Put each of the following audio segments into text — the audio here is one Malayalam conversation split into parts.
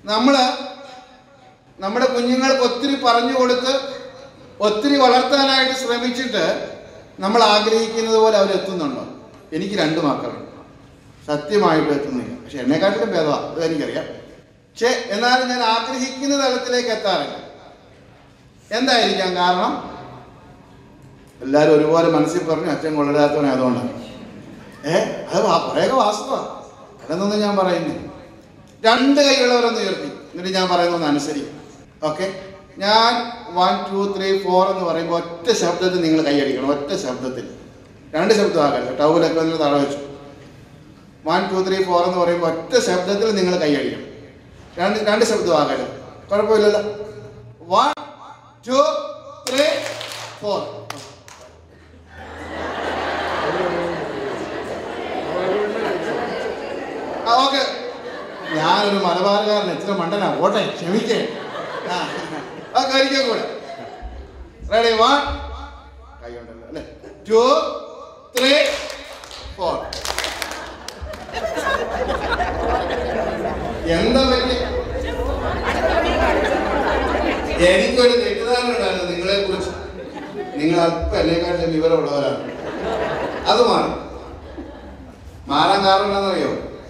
നമ്മൾ നമ്മുടെ കുഞ്ഞുങ്ങൾക്ക് ഒത്തിരി പറഞ്ഞു കൊടുത്ത് ഒത്തിരി വളർത്താനായിട്ട് ശ്രമിച്ചിട്ട് നമ്മൾ ആഗ്രഹിക്കുന്നത് പോലെ അവരെത്തുന്നുണ്ടോ എനിക്ക് രണ്ട് മക്കളുണ്ട് സത്യമായിട്ട് എത്തുന്നില്ല പക്ഷെ എന്നെക്കാട്ടിലും ഭേദമാണ് അത് എനിക്കറിയാം പക്ഷേ എന്നാലും ഞാൻ ആഗ്രഹിക്കുന്ന തലത്തിലേക്ക് എത്താറില്ല എന്തായിരിക്കാം കാരണം എല്ലാവരും ഒരുപോലെ മനസ്സിൽ പറഞ്ഞു അച്ഛൻ കൊള്ളരാത്തവനെ അതുകൊണ്ടാണ് ഏ അത് വാ- കുറേയൊക്കെ വാസ്തവമാണ് അതൊന്നും ഞാൻ പറയുന്നില്ല രണ്ട് കൈയുള്ളവരൊന്ന് ഉയർത്തി എന്നിട്ട് ഞാൻ പറയുന്നൊന്ന് അനുസരിക്കും ഓക്കെ ഞാൻ വൺ ടു ത്രീ ഫോർ എന്ന് പറയുമ്പോൾ ഒറ്റ ശബ്ദത്തിൽ നിങ്ങൾ കൈയടിക്കണം ഒറ്റ ശബ്ദത്തിൽ രണ്ട് ശബ്ദമാകല്ല ടൗലൊക്കെ ഒന്ന് തട വെച്ചു വൺ ടു ത്രീ ഫോർ എന്ന് പറയുമ്പോൾ ഒറ്റ ശബ്ദത്തിൽ നിങ്ങൾ കൈയടിക്കണം രണ്ട് രണ്ട് ശബ്ദമാകരുത് കുഴപ്പമില്ലല്ലോ വൺ ടു ത്രീ ഫോർ ആ ഓക്കെ ഞാനൊരു മലബാറുകാരൻ എത്ര മണ്ടനാ പോട്ടെ ക്ഷമിക്കേ ആ ആ കഴിക്കാൻ കൂടെ റെഡി വൺ കൈ ഉണ്ടല്ലോ അല്ലേ ടു ത്രീ ഫോർ എന്താ പറ്റി എനിക്കൊരു തെറ്റിദ്ധാരണ ഉണ്ടായിരുന്നു നിങ്ങളെ കുറിച്ച് നിങ്ങൾ അല്പം എന്നെക്കാട്ടിലും വിവരമുള്ളവരാണ് അത് മാറും മാറാൻ കാരണം എന്താണെന്നറിയോ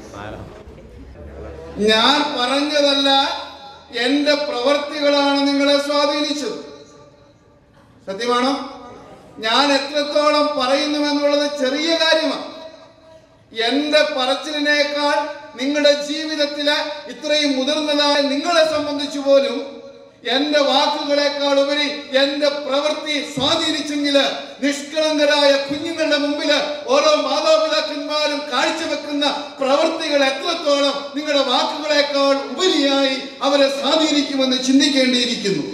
ഞാൻ പറഞ്ഞതല്ല എന്റെ പ്രവർത്തികളാണ് നിങ്ങളെ സ്വാധീനിച്ചത് സത്യമാണോ ഞാൻ എത്രത്തോളം പറയുന്നുവെന്നുള്ളത് ചെറിയ കാര്യമാണ് എന്റെ പറച്ചിലിനേക്കാൾ നിങ്ങളുടെ ജീവിതത്തിലെ ഇത്രയും മുതിർന്നതായ നിങ്ങളെ സംബന്ധിച്ചു പോലും എന്റെ വാക്കുകളെക്കാൾ ഉപരി എന്റെ പ്രവൃത്തി സ്വാധീനിച്ചെങ്കിൽ നിഷ്കളങ്കരായ കുഞ്ഞുങ്ങളുടെ മുമ്പിൽ ഓരോ മാതാപിതാക്കന്മാരും കാഴ്ചവെക്കുന്ന പ്രവൃത്തികൾ എത്രത്തോളം നിങ്ങളുടെ വാക്കുകളെക്കാൾ ഉപരിയായി അവരെ സ്വാധീനിക്കുമെന്ന് ചിന്തിക്കേണ്ടിയിരിക്കുന്നു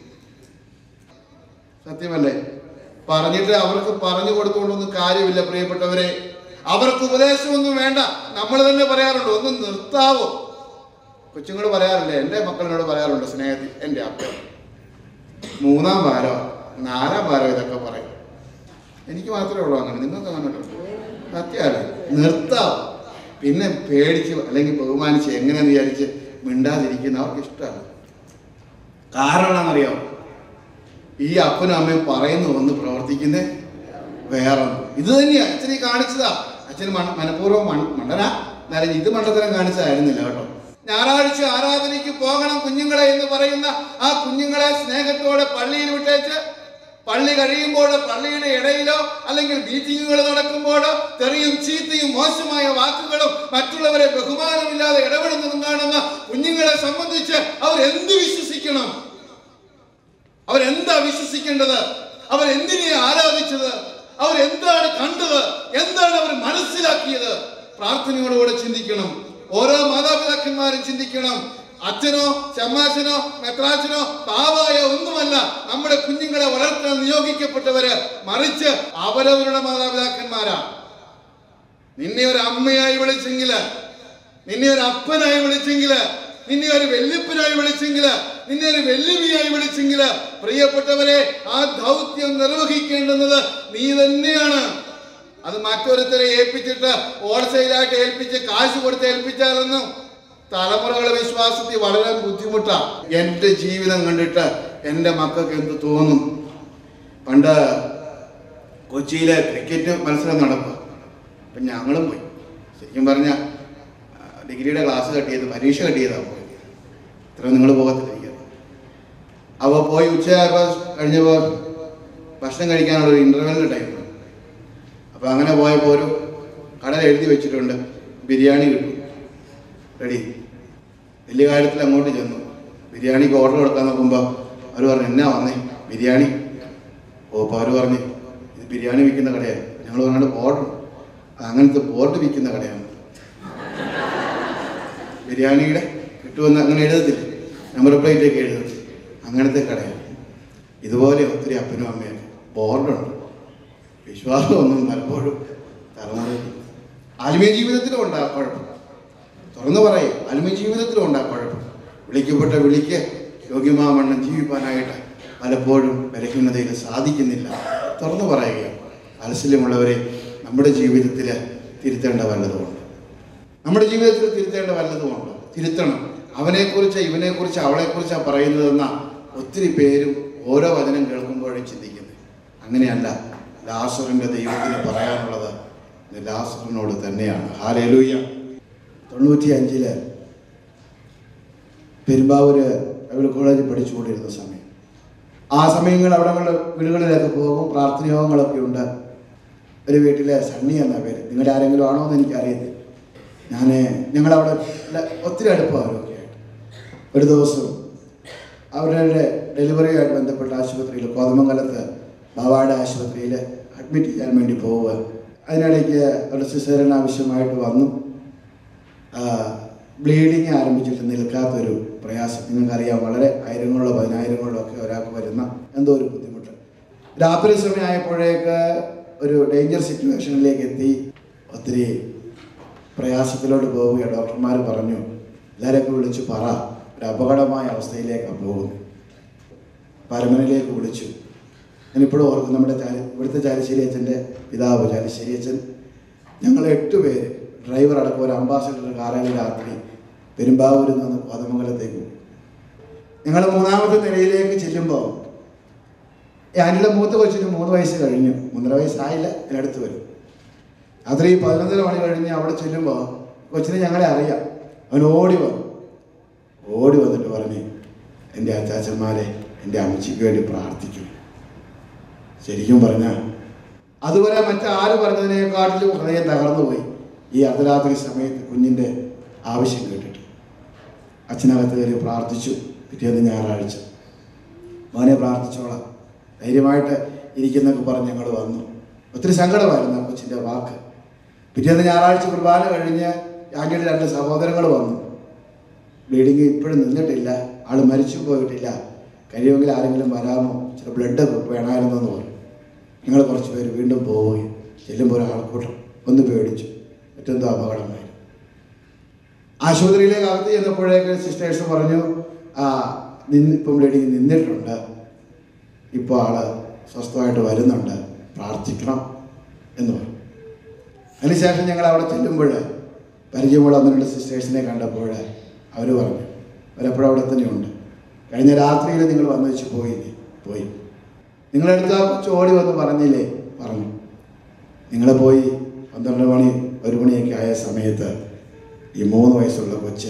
സത്യമല്ലേ പറഞ്ഞിട്ട് അവർക്ക് പറഞ്ഞു കൊടുത്തുകൊണ്ടൊന്നും കാര്യമില്ല പ്രിയപ്പെട്ടവരെ അവർക്ക് ഉപദേശമൊന്നും വേണ്ട നമ്മൾ തന്നെ പറയാറുണ്ട് ഒന്ന് നിർത്താവോ കൊച്ചുങ്ങൾ പറയാറില്ലേ എൻ്റെ മക്കളിനോട് പറയാറുണ്ട് സ്നേഹത്തിൽ എൻ്റെ അപ്പൻ മൂന്നാം വാരോ നാലാം വാരോ ഇതൊക്കെ പറയും എനിക്ക് മാത്രമേ ഉള്ളൂ അങ്ങനെ നിങ്ങൾക്ക് അങ്ങനെ ഉള്ളൂ സത്യമല്ലേ നിർത്താവും പിന്നെ പേടിച്ച് അല്ലെങ്കിൽ ബഹുമാനിച്ച് എങ്ങനെയെന്ന് വിചാരിച്ച് മിണ്ടാതിരിക്കുന്ന അവർക്ക് ഇഷ്ടമാണ് കാരണം എന്താണെന്നറിയാമോ ഈ അപ്പനും അമ്മയും പറയുന്നു ഒന്ന് പ്രവർത്തിക്കുന്നേ വേറെ ഒന്ന്. ഇത് തന്നെയാ അച്ഛൻ ഈ കാണിച്ചതാ അച്ഛൻ മന- മനഃപൂർവ്വം മൺ- മണ്ടനാ എന്നാലും ഇത് മണ്ടത്തരം കാണിച്ചതായിരുന്നില്ല കേട്ടോ ഞായറാഴ്ച ആരാധനയ്ക്ക് പോകണം കുഞ്ഞുങ്ങളെ എന്ന് പറയുന്ന ആ കുഞ്ഞുങ്ങളെ സ്നേഹത്തോടെ പള്ളിയിൽ വിട്ടേച്ച് പള്ളി കഴിയുമ്പോഴോ പള്ളിയുടെ ഇടയിലോ അല്ലെങ്കിൽ മീറ്റിങ്ങുകൾ നടക്കുമ്പോഴോ തെറിയും ചീത്തയും മോശമായ വാക്കുകളും മറ്റുള്ളവരെ ബഹുമാനമില്ലാതെ ഇടപെടുന്നതും കാണുന്ന കുഞ്ഞുങ്ങളെ സംബന്ധിച്ച് അവർ എന്ത് വിശ്വസിക്കണം അവരെന്താ വിശ്വസിക്കേണ്ടത് അവർ എന്തിനെ ആരാധിച്ചത് അവർ എന്താണ് കണ്ടത് എന്താണ് അവർ മനസ്സിലാക്കിയത് പ്രാർത്ഥനയോടുകൂടെ ചിന്തിക്കണം ഓരോ മാതാപിതാക്കന്മാരും ചിന്തിക്കണം അച്ഛനോ ചമ്മാച്ചനോ മെത്രാച്ചനോ പാവായ ഒന്നുമല്ല നമ്മുടെ കുഞ്ഞുങ്ങളെ വളർത്താൻ നിയോഗിക്കപ്പെട്ടവര് മറിച്ച് അവരവരുടെ മാതാപിതാക്കന്മാരാ നിന്നെ ഒരു അമ്മയായി വിളിച്ചെങ്കില് നിന്നെ ഒരു അപ്പനായി വിളിച്ചെങ്കില് നിന്നെ ഒരു വെല്ലിപ്പനായി വിളിച്ചെങ്കില് നിന്നെ ഒരു വെല്ലുവിയായി വിളിച്ചെങ്കില് പ്രിയപ്പെട്ടവരെ ആ ദൗത്യം നിർവഹിക്കേണ്ടുന്നത് നീ തന്നെയാണ് അത് മറ്റൊരുത്തരെ ഏൽപ്പിച്ചിട്ട് ഹോൾസെയിലായിട്ട് ഏൽപ്പിച്ച് കാശ് കൊടുത്ത് ഏൽപ്പിച്ചാലൊന്നും തലമുറകളെ വിശ്വാസത്തിൽ വളരെ ബുദ്ധിമുട്ടാണ് എൻ്റെ ജീവിതം കണ്ടിട്ട് എൻ്റെ മക്കൾക്ക് എന്ത് തോന്നും പണ്ട് കൊച്ചിയിലെ ക്രിക്കറ്റ് മത്സരം നടക്കുക അപ്പം ഞങ്ങളും പോയി ശരിക്കും പറഞ്ഞ ഡിഗ്രിയുടെ ക്ലാസ് കട്ടിയത് പരീക്ഷ കട്ടിയതാണ് പോയി ഇത്ര നിങ്ങൾ പോകത്തില്ല എനിക്കറിയാം അപ്പോൾ പോയി ഉച്ചയായപ്പോൾ കഴിഞ്ഞപ്പോൾ ഭക്ഷണം കഴിക്കാനുള്ള ഒരു ഇൻ്റർവെല്ലിൻ്റെ ടൈം അപ്പോൾ അങ്ങനെ പോയപ്പോൾ ഒരു കടൽ എഴുതി വെച്ചിട്ടുണ്ട് ബിരിയാണി കിട്ടും റെഡി വലിയ കാര്യത്തിൽ അങ്ങോട്ട് ചെന്നു ബിരിയാണിക്ക് ഓർഡർ കൊടുക്കാൻ നോക്കുമ്പോൾ അവർ പറഞ്ഞു എന്നാ വന്നേ ബിരിയാണി ഓ അപ്പോൾ അവർ പറഞ്ഞു ഇത് ബിരിയാണി വിൽക്കുന്ന കടയാണ് ഞങ്ങൾ പറഞ്ഞാൽ ബോർഡർ അങ്ങനത്തെ ബോർഡ് വിൽക്കുന്ന കടയാണ് ബിരിയാണിയുടെ കിട്ടുമെന്ന് അങ്ങനെ എഴുതത്തില്ല നമ്പർ പ്ലേറ്റ് ഒക്കെ എഴുതും അങ്ങനത്തെ കടയാണ് ഇതുപോലെ ഒത്തിരി അപ്പനും അമ്മയൊക്കെ ബോർഡുണ്ട് വിശ്വാസമൊന്നും പലപ്പോഴും തലമുറയിൽ ആത്മീയ ജീവിതത്തിലും ഉണ്ടാ കുഴപ്പം തുറന്നു പറയും ആത്മീയ ജീവിതത്തിലും ഉണ്ടാ കുഴപ്പം വിളിക്കപ്പെട്ട വിളിക്ക് യോഗ്യമാവണ്ണം ജീവിപ്പാനായിട്ട് പലപ്പോഴും ബലഹീനതയിൽ സാധിക്കുന്നില്ല തുറന്നു പറയുകയാണ് മനസ്സിലുമുള്ളവരെ നമ്മുടെ ജീവിതത്തിൽ തിരുത്തേണ്ട വല്ലതുമുണ്ട് നമ്മുടെ ജീവിതത്തിൽ തിരുത്തേണ്ട വല്ലതുമുണ്ടോ തിരുത്തണം അവനെക്കുറിച്ച് ഇവനെക്കുറിച്ച് അവളെക്കുറിച്ചാണ് പറയുന്നതെന്ന ഒത്തിരി പേരും ഓരോ വചനം കേൾക്കുമ്പോഴും ചിന്തിക്കുന്നത് അങ്ങനെയല്ല ലാസറിൻ്റെ ദൈവത്തിന് പറയാനുള്ളത് ഇത് ലാസറിനോട് തന്നെയാണ് ഹാലേലൂയ തൊണ്ണൂറ്റി അഞ്ചില് പെരുമ്പാവൂര് ബൈബിൾ കോളേജിൽ പഠിച്ചുകൊണ്ടിരുന്ന സമയം ആ സമയങ്ങൾ അവിടെ വീടുകളിലൊക്കെ പോകും പ്രാർത്ഥന യോഗങ്ങളൊക്കെ ഉണ്ട് ഒരു വീട്ടിലെ സണ്ണി എന്ന പേര് നിങ്ങളുടെ ആരെങ്കിലും ആണോ എന്ന് എനിക്കറിയത്തില്ല ഞാൻ ഞങ്ങളവിടെ ല- ഒത്തിരി അടുപ്പമാണ് അവരൊക്കെ ആയിട്ട് ഒരു ദിവസം അവരുടെ ഡെലിവറിയുമായിട്ട് ബന്ധപ്പെട്ട ആശുപത്രിയിൽ കോതമംഗലത്ത് ബാവായുടെ ആശുപത്രിയിൽ അഡ്മിറ്റ് ചെയ്യാൻ വേണ്ടി പോവുക അതിനിടയ്ക്ക് ഒരു സിസേറിയൻ ആവശ്യമായിട്ട് വന്നു ബ്ലീഡിങ് ആരംഭിച്ചിട്ട് നിൽക്കാത്തൊരു പ്രയാസം നിങ്ങൾക്കറിയാം വളരെ ആയിരങ്ങളോ പതിനായിരങ്ങളോ ഒക്കെ ഒരാൾക്ക് വരുന്ന എന്തോ ഒരു ബുദ്ധിമുട്ട് രാത്രി സമയമായപ്പോഴേക്ക് ഒരു ഡേഞ്ചർ സിറ്റുവേഷനിലേക്ക് എത്തി ഒത്തിരി പ്രയാസത്തിലോട്ട് പോവുക ഡോക്ടർമാർ പറഞ്ഞു എല്ലാവരെയൊക്കെ വിളിച്ചു പറ ഒരു അപകടമായ അവസ്ഥയിലേക്കാണ് പോകുന്നത് പരമനിലേക്ക് വിളിച്ചു ഞാനിപ്പോഴും ഓർക്കും നമ്മുടെ ചാലി ഇവിടുത്തെ ചാലിശ്ശേരി അച്ഛൻ്റെ പിതാവ് ചാലിശ്ശേരി അച്ഛൻ ഞങ്ങൾ എട്ട് പേര് ഡ്രൈവർ അടക്കം ഒരു അംബാസഡർ കാറിൽ രാത്രി പെരുമ്പാവൂരിൽ നിന്ന് കോതമംഗലത്തേക്ക് പോയി ഞങ്ങൾ മൂന്നാമത്തെ നിലയിലേക്ക് ചെല്ലുമ്പോൾ ഞാനിലെ മൂത്ത കൊച്ചിന് മൂന്ന് വയസ്സ് കഴിഞ്ഞു മൂന്നര വയസ്സായില്ല അതിനടുത്ത് വരും രാത്രി പതിനൊന്നര മണി കഴിഞ്ഞ് അവിടെ ചെല്ലുമ്പോൾ കൊച്ചിനെ ഞങ്ങളെ അറിയാം അവൻ ഓടി വന്നു ഓടി വന്നിട്ട് പറഞ്ഞു എൻ്റെ അച്ചാച്ചന്മാരെ എൻ്റെ അമ്മച്ചിക്ക് വേണ്ടി പ്രാർത്ഥിക്കും ശരിക്കും പറഞ്ഞാൽ അതുവരെ മറ്റാര് പറഞ്ഞതിനേക്കാട്ടിലും ഹൃദയം തകർന്നു പോയി ഈ അർദ്ധരാത്രി സമയത്ത് കുഞ്ഞിൻ്റെ ആവശ്യം കേട്ടിട്ട് അച്ഛനകത്ത് കയറി പ്രാർത്ഥിച്ചു പിറ്റേന്ന് ഞായറാഴ്ച മോനെ പ്രാർത്ഥിച്ചോളാം ധൈര്യമായിട്ട് ഇരിക്കുന്നൊക്കെ പറഞ്ഞ് ഞങ്ങൾ വന്നു ഒത്തിരി സങ്കടമായിരുന്നു ആ കൊച്ചിൻ്റെ വാക്ക് പിറ്റേന്ന് ഞായറാഴ്ച കുർബാന കഴിഞ്ഞ് ആന്റിയുടെ രണ്ട് സഹോദരങ്ങൾ വന്നു ബ്ലീഡിങ് ഇപ്പോഴും നിന്നിട്ടില്ല ആൾ മരിച്ചു പോയിട്ടില്ല കഴിയുമെങ്കിൽ ആരെങ്കിലും വരാമോ ചില ബ്ലഡ് വേണമായിരുന്നു എന്ന് പറഞ്ഞു ഞങ്ങൾ കുറച്ച് പേര് വീണ്ടും പോവുകയും ചെല്ലുമ്പോൾ ഒരാൾക്കൂട്ടം ഒന്ന് പേടിച്ചു മറ്റെന്തോ അപകടമായിരുന്നു ആശുപത്രിയിലേക്ക് അകത്ത് ചെന്നപ്പോഴേക്ക് സിസ്റ്റേഴ്സ് പറഞ്ഞു ആ നിന്ന് ഇപ്പം ബ്ലീഡിങ് നിന്നിട്ടുണ്ട് ഇപ്പോൾ ആള് സ്വസ്ഥമായിട്ട് വരുന്നുണ്ട് പ്രാർത്ഥിക്കണം എന്ന് പറഞ്ഞു അതിനുശേഷം ഞങ്ങൾ അവിടെ ചെല്ലുമ്പോൾ പരിചയമുള്ള ഒന്ന് രണ്ട് സിസ്റ്റേഴ്സിനെ കണ്ടപ്പോൾ അവർ പറഞ്ഞു അവരെപ്പോഴും അവിടെ തന്നെയുണ്ട് കഴിഞ്ഞ രാത്രിയിൽ നിങ്ങൾ വന്നു വെച്ച് പോയില്ലേ പോയി നിങ്ങളെടുത്ത ആ കൊച്ചു ഓടി വന്ന് പറഞ്ഞില്ലേ പറഞ്ഞു നിങ്ങൾ പോയി പന്ത്രണ്ട് മണി ഒരു മണിയൊക്കെ ആയ സമയത്ത് ഈ മൂന്ന് വയസ്സുള്ള കൊച്ച്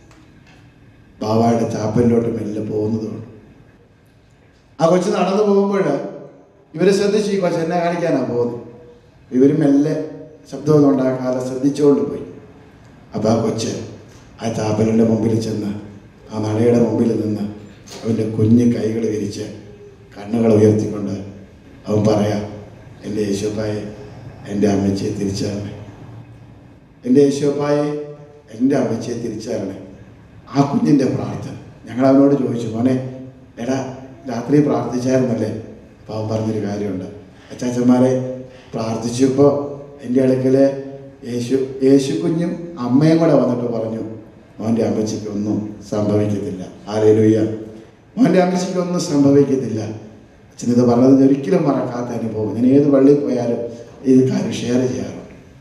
ബാവായുടെ ചാപ്പലിലോട്ട് മെല്ലെ പോകുന്നതുകൊണ്ട് ആ കൊച്ചു നടന്നു പോകുമ്പോൾ ഇവർ ശ്രദ്ധിച്ചു ഈ കൊച്ചു എന്നെ കാണിക്കാനാണ് പോകുന്നത് ഇവർ മെല്ലെ ശബ്ദമൊന്നും ഉണ്ടാക്കാതെ ശ്രദ്ധിച്ചുകൊണ്ട് പോയി അപ്പോൾ ആ കൊച്ച് ആ ചാപ്പലിൻ്റെ മുമ്പിൽ ചെന്ന് ആ നടയുടെ മുമ്പിൽ നിന്ന് അവൻ്റെ കുഞ്ഞ് കൈകൾ വിരിച്ച് കണ്ണുകൾ ഉയർത്തിക്കൊണ്ട് അവൻ പറയാം എൻ്റെ യേശോപ്പായെ എൻ്റെ അമ്മച്ചിയെ തിരിച്ചറിയണേ എൻ്റെ യേശോപ്പായെ എൻ്റെ അമ്മച്ചിയെ തിരിച്ചറിയണേ ആ കുഞ്ഞിൻ്റെ പ്രാർത്ഥന ഞങ്ങൾ അവനോട് ചോദിച്ചു മോനെ എടാ രാത്രി പ്രാർത്ഥിച്ചായിരുന്നല്ലേ അപ്പോൾ അവൻ പറഞ്ഞൊരു കാര്യമുണ്ട് അച്ചാച്ചന്മാരെ പ്രാർത്ഥിച്ചപ്പോൾ എൻ്റെ അടുക്കൽ യേശു യേശു കുഞ്ഞും അമ്മയും കൂടെ വന്നിട്ട് പറഞ്ഞു മോൻ്റെ അമ്മച്ചിക്ക് ഒന്നും സംഭവിക്കത്തില്ല ആരേലുയ്യ മോൻ്റെ അമ്മച്ചിക്ക് ഒന്നും സംഭവിക്കത്തില്ല അച്ഛൻ ഇത് പറഞ്ഞത് ഞാൻ ഒരിക്കലും മറക്കാത്ത അനുഭവം ഞാൻ ഏത് പള്ളിയിൽ പോയാലും ഇത് കാര്യം ഷെയർ ചെയ്യാറുണ്ട്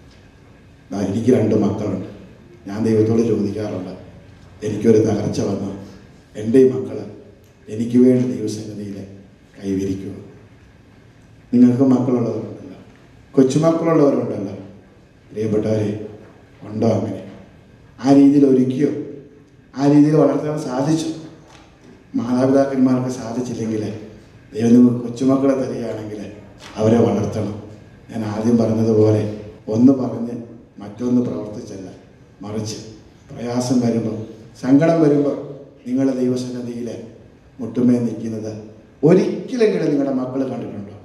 ദാ എനിക്ക് രണ്ട് മക്കളുണ്ട് ഞാൻ ദൈവത്തോട് ചോദിക്കാറുണ്ട് എനിക്കൊരു തകർച്ച വന്ന് എൻ്റെ ഈ മക്കൾ എനിക്ക് വേണ്ടി ദൈവസന്നിധിയിൽ കൈവിരിക്കുക നിങ്ങൾക്ക് മക്കളുള്ളവരുണ്ടല്ലോ കൊച്ചുമക്കളുള്ളവരുണ്ടല്ലോ പ്രിയപ്പെട്ടവരെ ഉണ്ടോ അങ്ങനെ ആ രീതിയിൽ ഒരുക്കിയോ ആ രീതിയിൽ വളർത്താൻ സാധിച്ചു മാതാപിതാക്കന്മാർക്ക് സാധിച്ചില്ലെങ്കിൽ ദൈവം നിങ്ങൾക്ക് കൊച്ചുമക്കളെ തരികയാണെങ്കിൽ അവരെ വളർത്തണം ഞാൻ ആദ്യം പറഞ്ഞതുപോലെ ഒന്ന് പറഞ്ഞ് മറ്റൊന്ന് പ്രവർത്തിച്ചല്ല മറിച്ച് പ്രയാസം വരുമ്പോൾ സങ്കടം വരുമ്പോൾ നിങ്ങളുടെ ദൈവസന്നിധിയിൽ മുട്ടുമേ നിൽക്കുന്നത് ഒരിക്കലെങ്കിലും നിങ്ങളുടെ മക്കൾ കണ്ടിട്ടുണ്ടോ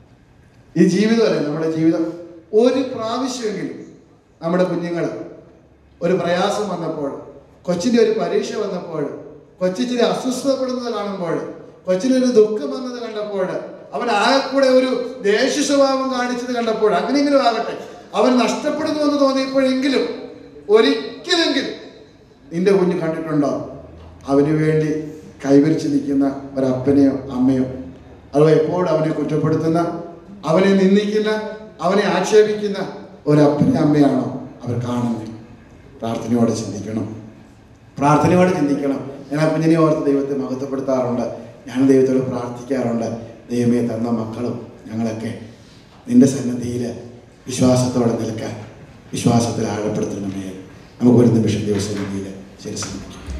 ഈ ജീവിതമല്ലേ നമ്മുടെ ജീവിതം ഒരു പ്രാവശ്യമെങ്കിലും നമ്മുടെ കുഞ്ഞുങ്ങൾ ഒരു പ്രയാസം വന്നപ്പോൾ കൊച്ചിൻ്റെ ഒരു പരീക്ഷ വന്നപ്പോൾ കൊച്ചിച്ചിരി അസ്വസ്ഥപ്പെടുന്നത് കാണുമ്പോൾ കൊച്ചിനൊരു ദുഃഖം വന്നത് കണ്ടപ്പോൾ അവൻ ആകെക്കൂടെ ഒരു ദേഷ്യ സ്വഭാവം കാണിച്ചത് കണ്ടപ്പോൾ അങ്ങനെയെങ്കിലും ആകട്ടെ അവൻ നഷ്ടപ്പെടുന്നു എന്ന് തോന്നിയപ്പോഴെങ്കിലും ഒരിക്കലെങ്കിലും നിന്റെ കുഞ്ഞ് കണ്ടിട്ടുണ്ടോ അവന് വേണ്ടി കൈവരിച്ച് നിൽക്കുന്ന ഒരപ്പനെയോ അമ്മയോ അഥവാ എപ്പോഴും അവനെ കുറ്റപ്പെടുത്തുന്ന അവനെ നിന്ദിക്കുന്ന അവനെ ആക്ഷേപിക്കുന്ന ഒരപ്പനെ അമ്മയാണോ അവർ കാണുന്നത് പ്രാർത്ഥനയോടെ ചിന്തിക്കണം പ്രാർത്ഥനയോടെ ചിന്തിക്കണം ഞാൻ ആ കുഞ്ഞിനെ ഓർത്ത് ദൈവത്തെ മഹത്വപ്പെടുത്താറുണ്ട് ഞാൻ ദൈവത്തോട് പ്രാർത്ഥിക്കാറുണ്ട് ദൈവമേ തന്ന മക്കളും ഞങ്ങളൊക്കെ നിന്റെ സന്നദ്ധിയിൽ വിശ്വാസത്തോടെ നിൽക്കാൻ വിശ്വാസത്തിൽ ആഴപ്പെടുത്തണമേ നമുക്കൊരു നിമിഷം ദൈവസന്നിധിയിൽ ശരി ശ്രമിക്കാം